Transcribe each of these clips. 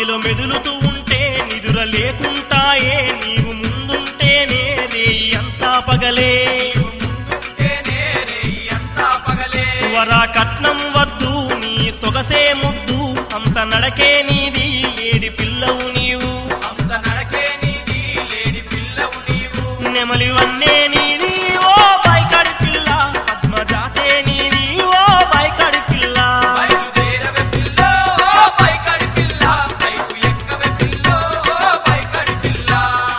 మదిలో మెదులుతూ ఉంటే నిదుర లేకుంటాయే నీవు ముందుంటేనే రేయి అంతా పగలే ముందుంటేనే రేయి అంతా పగలే వరా కట్నం వద్దు నీ సొగసే ముద్దు హంస నడకే నీది లేడి పిల్లవు నీవు హంస నడకే నీది లేడి పిల్లవు నీవు నెమలివన్నే నీది ఓ బైకాడి పిల్ల పద్మజాతే నీది ఓ బైకాడి పిల్ల బయలుదేరవే పిల్లో ఓ పైకడి పిల్ల పైకు ఎక్కవే పిల్లో ఓ పైకడి పిల్ల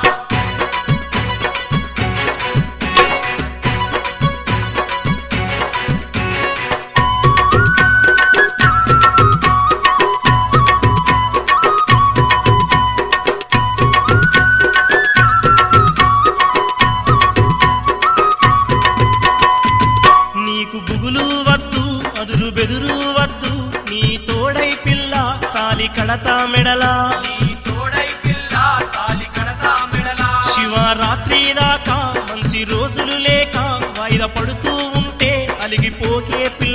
నీకు బుగులు వద్దు అదురు బెదురు వద్దు నీ తోడై పిల్ల తాలి కడతా మెడలా నీ తోడై పిల్ల తాలి కడతా మెడలా శివరాత్రి దాకా మంచి రోజులు లేక వాయిదా పడుతూ ఉంటే అలిగిపోకే పిల్ల